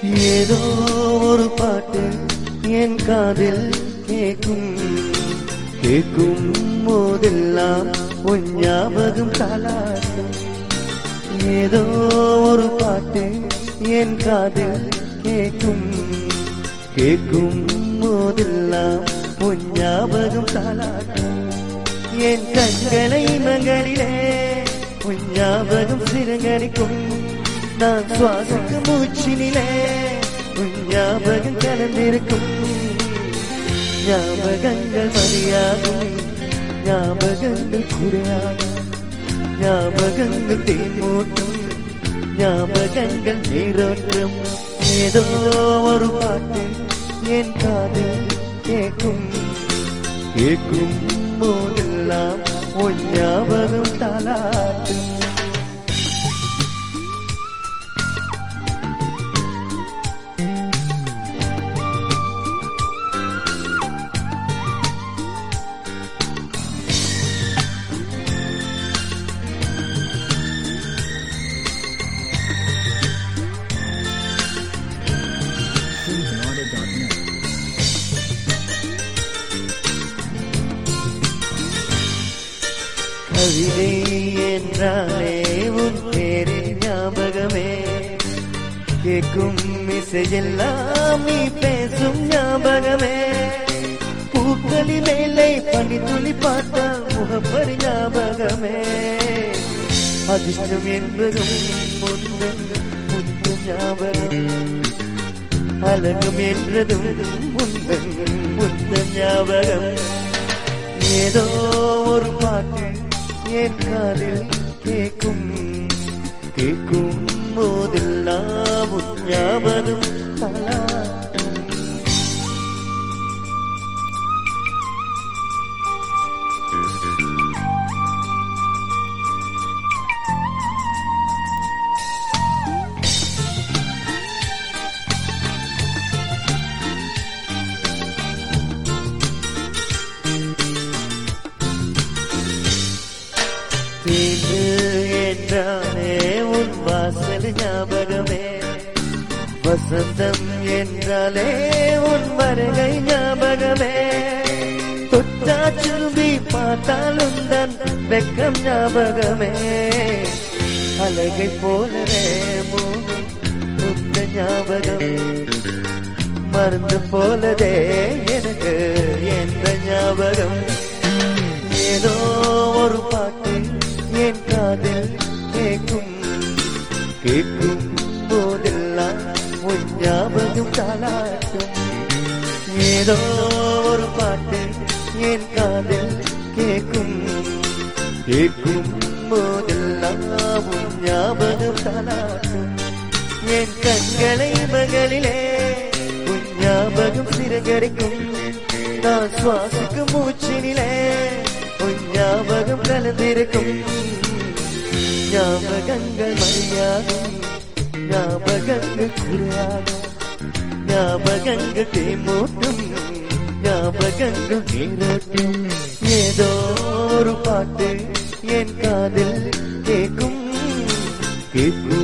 ஏதோ ஒரு பாட்டு என் காதில் கேட்கும் கேட்கும் போதெல்லாம் உன் ஞாபகம் தாளாட்டும் ஏதோ ஒரு பாட்டு என் காதில் கேட்கும் கேட்கும் போதெல்லாம் உன் ஞாபகம் தாளாட்டும் என் கண்களை மகளிலே உன் ஞாபகம் சிறங்கடிக்கும் நான் சுவாசிக்கும் மூச்சினிலே உன் ஞாபகம் கலந்திருக்கும் ஞாபகங்கள் மதியாகும் ஞாபகங்கள் குறையாகும் ஞாபகங்கள் தேமூட்டும் ஞாபகங்கள் நீரோட்டும் ஏதோ ஒரு பாட்டு என் காதில் கேட்கும் கேட்கும் போதெல்லாம் உன் ஞாபகம் தாளாட்டும் Synthnorder.net. கவிதை என்றாலே உன் பேரின் ஞாபகமே கேட்கும் இசையெல்லாம் நீ பேசும் ஞாபகமே பூக்களின் மேலே பனி துளி பார்த்தால் முகப்படி ஞாபகமே அதிர்ஷ்டம் என்பதும் முந்தன் முத்து ஞாபகம் அழகும் என்றதும் முந்தன் முத்த ஞாபகம் ஏதோ ஒரு பாட்டு என் காதில் கேட்கும் கேட்கும் போதெல்லாம் உன் ஞாபகம் தாளாட்டும். தீண்டு என்றானே உன் வாசல் ஞாபகமே வசந்தம் என்றாலே உன் வருகை ஞாபகமே தொட்டா திரும்பி பார்த்தால் உந்தன் வெக்கம் ஞாபகமே அழகை போலவே மூடும் உந்த ஞாபகம் மருந்து போலதே எனக்கு எந்த ஞாபகம் ஏதோ ஒரு பாட்டு என் காதில் கேட்கும் கேட்கும் போதெல்லாம் உன் ஞாபகம் தாளாட்டும் ஏதோ ஒரு பாட்டு என் காதில் கேட்கும் கேட்கும் போதெல்லாம் உன் ஞாபகம் தாளாட்டும் என் கண்களை மகளிலே உன் ஞாபகம் சிறகடிக்கும் நான் சுவாசிக்கும் மூச்சினிலே உன் ஞாபகம் கலந்திருக்கும் ஞாபகங்கள் மணியாகும் ஞாபகங்கள் குறையாகும் ஞாபகங்கள் தேமூட்டும் ஞாபகங்கள் நீரோட்டும் ஏதோ ஒரு பாட்டு என் காதில் கேட்கும் கேட்கும்